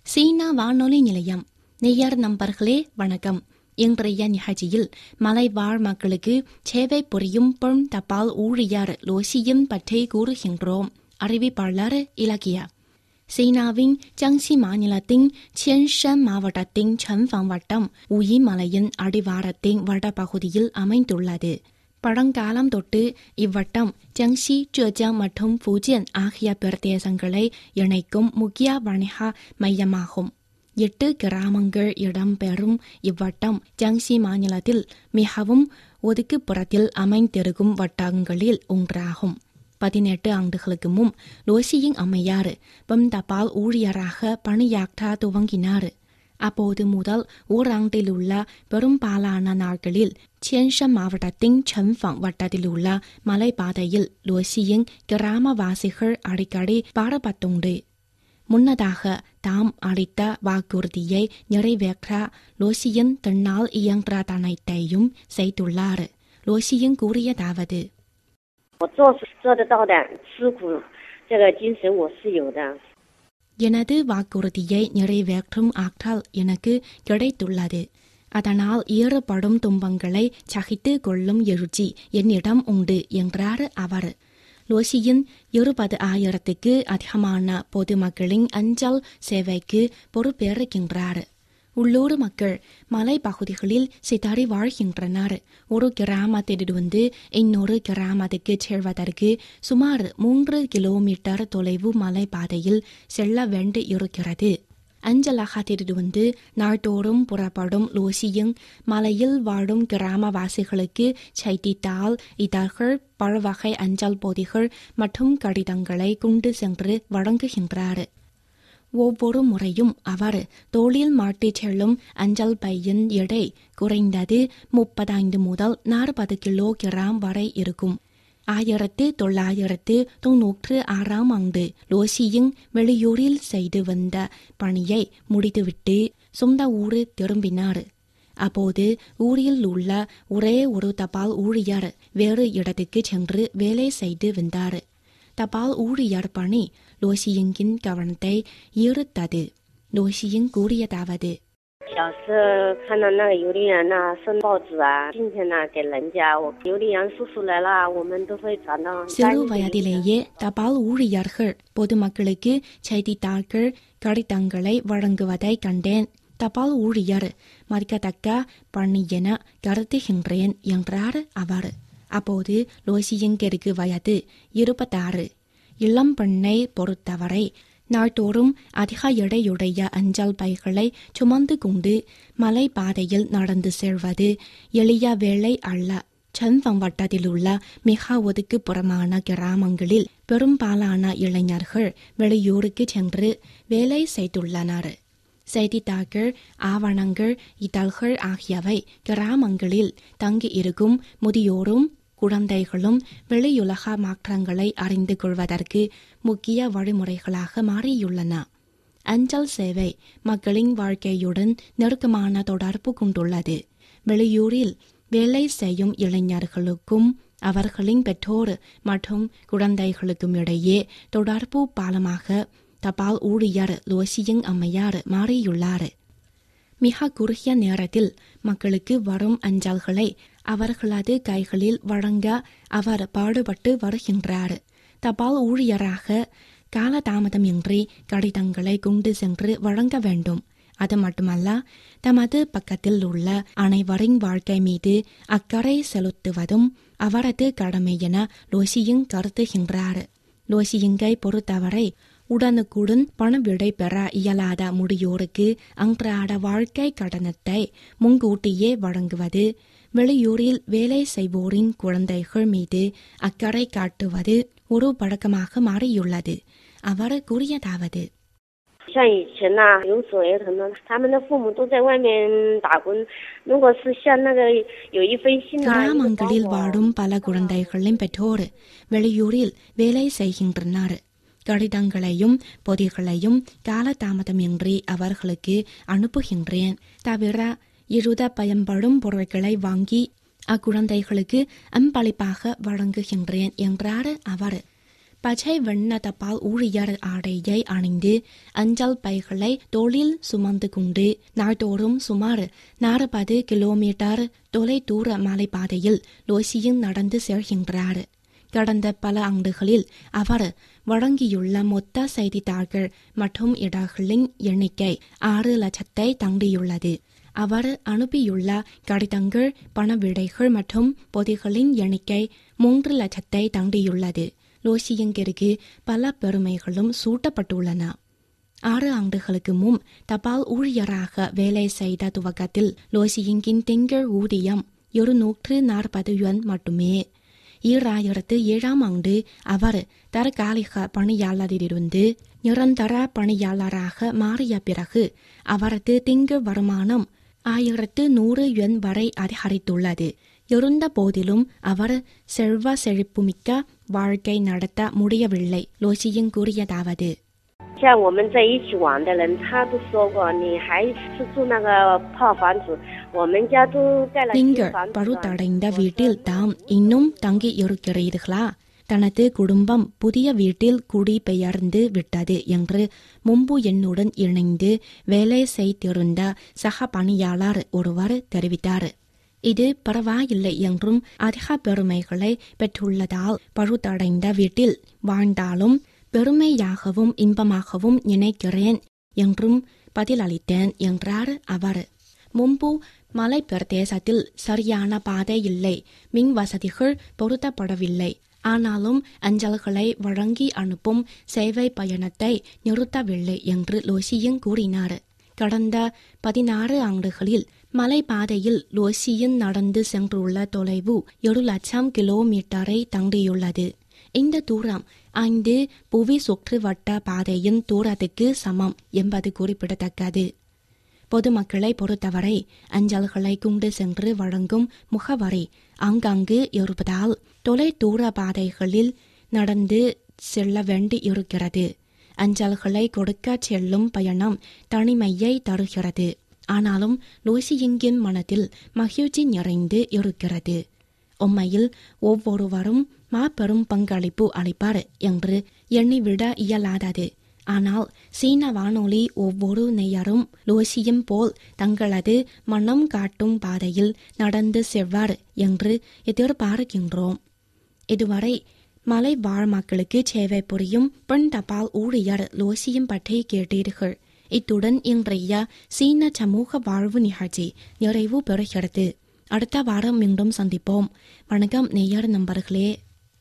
சீனா வானொலி நிலையம் நேயர் நண்பர்களே வணக்கம் இன்றைய நிகழ்ச்சியில் மலைவாழ் மக்களுக்கு சேவை புரியும் பெண் தபால் ஊழியர் லோசியின் பற்றி கூறுகின்றோம் அறிவிப்பாளர் இலக்கியா சீனாவின் ஜாங்சி மாநிலத்தின் சியன்ஷன் மாவட்டத்தின் சன்ஃபாங் வட்டம் உயி மலையின் அடிவாரத்தின் வடபகுதியில் அமைந்துள்ளது பழங்காலம் தொட்டு இவ்வட்டம் ஜாங்சி ஜெஜியாங் மற்றும் ஃபூஜியன் ஆகிய பிரதேசங்களை இணைக்கும் முக்கிய வணிக மையமாகும் எட்டு கிராமங்கள் இடம்பெறும் இவ்வட்டம் ஜாங்சி மாநிலத்தில் மிகவும் ஒதுக்குப்புறத்தில் அமைந்திருக்கும் வட்டங்களில் ஒன்றாகும் பதினெட்டு ஆண்டுகளுக்கு முன் லோசியின் அம்மையார் பம் தபால் ஊழியராக பணியாற்ற துவங்கினார் அப்போது முதல் ஓராண்டிலுள்ள பெரும்பாலான நாட்களில் சியன்ஷன் மாவட்டத்தின் சன்ஃபாங் வட்டத்தில் உள்ள மலைப்பாதையில் லோசியின் கிராமவாசிகள் அடிக்கடி பாடப்பட்டுண்டு முன்னதாக தாம் அளித்த வாக்குறுதியை நிறைவேற்ற லோசியன் தன்னால் இயன்ற தனைத்தையும் செய்துள்ளார் லோசியன் கூறியதாவது 我做是做得到的，吃苦这个精神我是有的。 எனது வாக்குறுதியை நிறைவேற்றும் ஆற்றல் எனக்கு கிடைத்துள்ளது அதனால் ஏறப்படும் துன்பங்களை சகித்து கொள்ளும் எழுச்சி என்னிடம் உண்டு என்றார் அவர் லோசியின் இருபது ஆயிரத்துக்கு அதிகமான பொதுமக்களின் அஞ்சல் சேவைக்கு பொறுப்பேறுகின்றார் உள்ளூர் மக்கள் மலைப்பகுதிகளில் சிதறி வாழ்கின்றனர் ஒரு கிராமத்திலிருந்து இன்னொரு கிராமத்துக்கு செல்வதற்கு சுமார் மூன்று கிலோமீட்டர் தொலைவு மலைப்பாதையில் செல்ல வேண்டி இருக்கிறது அஞ்சலகத்திலிருந்து நாள்தோறும் புறப்படும் லோசியும் மலையில் வாழும் கிராமவாசிகளுக்கு செய்தித்தாள் இதழ்கள் பழவகை அஞ்சல் பொதிகள் மற்றும் கடிதங்களை கொண்டு சென்று வழங்குகின்றார் ஒவ்வொரு முறையும் அவர் தோளில் மாட்டிச் செல்லும் அஞ்சல் பையின் எடை குறைந்தது முப்பத்தைந்து முதல் நாற்பது கிலோகிராம் வரை இருக்கும் ஆயிரத்து தொள்ளாயிரத்து தொன்னூற்று ஆறாம் ஆண்டு லோசியும் வெளியூரில் செய்து வந்த பணியை முடித்துவிட்டு சொந்த ஊரு திரும்பினார் அப்போது ஊரில் உள்ள ஒரே ஒரு தபால் ஊழியர் வேறு இடத்துக்கு சென்று வேலை செய்து வந்தார் தபால் ஊழியர் பணி லோசியங்கின் கவனத்தை ஈர்த்தது லோசியங் கூறியதாவது 小时候看到那个邮递员呐、送报纸啊，今天呐给人家，我邮递员叔叔来了，我们都会转到单 சிறு 子里 வயதிலேயே தபால் ஊழியர்கள் பொதுமக்களுக்கு செய்தித்தாள்கள் கடிதங்களை வழங்குவதை கண்டேன் தபால் ஊழியர் மதிக்கத்தக்க பணி என கருதுகின்றேன் என்றார் அவர் அப்போது லோசியங்கிற்கு வயது இருபத்தாறு இளம் பெண்ணை பொறுத்தவரை நாள்தோறும் அதிக எடையுடைய அஞ்சல் பைகளை சுமந்து கொண்டு மலைப்பாதையில் நடந்து செல்வது எளிய வேலை அல்ல சன்வம் வட்டத்திலுள்ள மிக ஒதுக்குப்புறமான கிராமங்களில் பெரும்பாலான இளைஞர்கள் வெளியூருக்கு சென்று வேலை செய்துள்ளனர் செய்தித்தாள்கள் ஆவணங்கள் இதழ்கள் ஆகியவை கிராமங்களில் தங்கியிருக்கும் முதியோரும் குழந்தைகளும் வெளியுலக மாற்றங்களை அறிந்து கொள்வதற்கு முக்கிய வழிமுறைகளாக மாறியுள்ளன அஞ்சல் சேவை மக்களின் வாழ்க்கையுடன் நெருக்கமான தொடர்பு கொண்டுள்ளது வெளியூரில் வேலை செய்யும் இளைஞர்களுக்கும் அவர்களின் பெற்றோர் மற்றும் குழந்தைகளுக்கும் இடையே தொடர்பு பாலமாக தபால் ஊழியர் லோசியங் அம்மையார் மாறியுள்ளார் மிக குறுகிய நேரத்தில் மக்களுக்கு வரும் அஞ்சல்களை அவர்களது கைகளில் வழங்க அவர் பாடுபட்டு வருகின்றார் தபால் ஊழியராக காலதாமதமின்றி கடிதங்களை கொண்டு சென்று வழங்க வேண்டும் அது மட்டுமல்ல தமது பக்கத்தில் உள்ள அனைவரின் வாழ்க்கை மீது அக்கறை செலுத்துவதும் அவரது கடமை என லோசியும் கருதுகின்றார் லோசியங்கை பொறுத்தவரை உடனுக்குடன் பணவிடை பெற இயலாத முடியோருக்கு அன்றாட வாழ்க்கை கடனத்தை முன்கூட்டியே வழங்குவது வெளியூரில் வேலை செய்வோரின் குழந்தைகள் மீது அக்கறை காட்டுவது ஒரு பழக்கமாக மாறியுள்ளது அவர் கூறியதாவது 像以前呐、有所儿童呢，他们的父母都在外面打工。如果是像那个有一封信啊，一个包 கிராமங்களில் 裹 வாழும் பல குழந்தைகளின் பெற்றோர் வெளியூரில் வேலை செய்கின்றனர் கடிதங்களையும் பொதிகளையும் காலதாமதமின்றி அவர்களுக்கு அனுப்புகின்றேன் தவிர எழுத பயன்படும் பொருட்களை வாங்கி அக்குழந்தைகளுக்கு அன்பளிப்பாக வழங்குகின்றேன் என்றார் அவர் பச்சை வண்ண தபால் ஊழியர் ஆடையை அணிந்து அஞ்சல் பைகளை தோளில் சுமந்து கொண்டு நாள்தோறும் சுமார் நாற்பது கிலோமீட்டர் தொலை தூர மலைப்பாதையில் லோசியின் நடந்து செல்கின்றார் கடந்த பல ஆண்டுகளில் அவர் வழங்கியுள்ள மொத்த செய்தித்தாள்கள் மற்றும் இடர்களின் எண்ணிக்கை ஆறு லட்சத்தை தாண்டியுள்ளது அவர் அனுப்பியுள்ள கடிதங்கள் பணவிடைகள் மற்றும் பொதிகளின் எண்ணிக்கை மூன்று லட்சத்தை தாண்டியுள்ளது லோசியங்கிற்கு பல பெருமைகளும் சூட்டப்பட்டுள்ளன ஆறு ஆண்டுகளுக்கு முன் தபால் ஊழியராக வேலை செய்த துவக்கத்தில் லோசியங்கின் திங்கள் ஊதியம் இருநூற்று நாற்பது யுவன் மட்டுமே ஈராயிரத்து ஏழாம் ஆண்டு அவர் தற்காலிக பணியாளரிலிருந்து நிரந்தர பணியாளராக மாறிய பிறகு அவரது திங்கள் வருமானம் ஆயிரத்து நூறு யுவன் வரை அதிகரித்துள்ளது இருந்த போதிலும் அவர் செல்வ செழிப்புமிக்க வாழ்க்கை நடத்த முடியவில்லை லோசியின் கூறியதாவது 像我们在一起玩的人，他都说过，你还是住那个破房子，我们家都盖了新 நீங்கள் 房子了。 பழுதடைந்த வீட்டில் தாம் இன்னும் தங்கி இருக்கிறீர்களா தனது குடும்பம் புதிய வீட்டில் குடிபெயர்ந்து விட்டது என்று முன்பு என்னுடன் இணைந்து வேலை செய்திருந்த சக பணியாளர் ஒருவர் தெரிவித்தார் இது பரவாயில்லை என்றும் அதிக பெருமைகளை பெற்றுள்ளதால் பழுதடைந்த வீட்டில் வாழ்ந்தாலும் பெருமையாகவும் இன்பமாகவும் நினைக்கிறேன் என்றும் பதிலளித்தேன் என்றார் அவர் முன்பு மலை பிரதேசத்தில் சரியான பாதை இல்லை மின் வசதிகள் பொருத்தப்படவில்லை ஆனாலும் அஞ்சல்களை வழங்கி அனுப்பும் சேவை பயணத்தை நிறுத்தவில்லை என்று லோசியன் கூறினார் கடந்த பதினாறு ஆண்டுகளில் மலைப்பாதையில் லோசியன் நடந்து சென்றுள்ள தொலைவு ஒரு லட்சம் கிலோமீட்டரை தாண்டியுள்ளது இந்த தூரம் ஐந்து புவி சுற்றுவட்ட பாதையின் தூரத்துக்கு சமம் என்பது குறிப்பிடத்தக்கது பொதுமக்களை பொறுத்தவரை அஞ்சல்களை கொண்டு சென்று வழங்கும் முகவரி ஆங்காங்கு இருப்பதால் தொலை தூர பாதைகளில் நடந்து செல்ல வேண்டி இருக்கிறது அஞ்சல்களை கொடுக்க செல்லும் பயணம் தனிமையை தருகிறது ஆனாலும் லூசியிங்கின் மனதில் மகிழ்ச்சி நிறைந்து இருக்கிறது உண்மையில் ஒவ்வொருவரும் மாபெரும் பங்களிப்பு அளிப்பார் என்று எண்ணிவிட இயலாதது ஆனால் சீன வானொலி ஒவ்வொரு நேயரும் லோசியம் போல் தங்களது மனம் காட்டும் பாதையில் நடந்து செல்வார் என்று எதிர்பார்க்கின்றோம் இதுவரை மலை வாழ் மக்களுக்கு சேவை புரியும் பெண் தபால் ஊழியர் லோசியம் பற்றி கேட்டீர்கள் இத்துடன் இன்றைய சீன சமூக வாழ்வு நிகழ்ச்சி நிறைவு பெறுகிறது அடுத்த வாரம் மீண்டும் சந்திப்போம் வணக்கம் நேயர் நண்பர்களே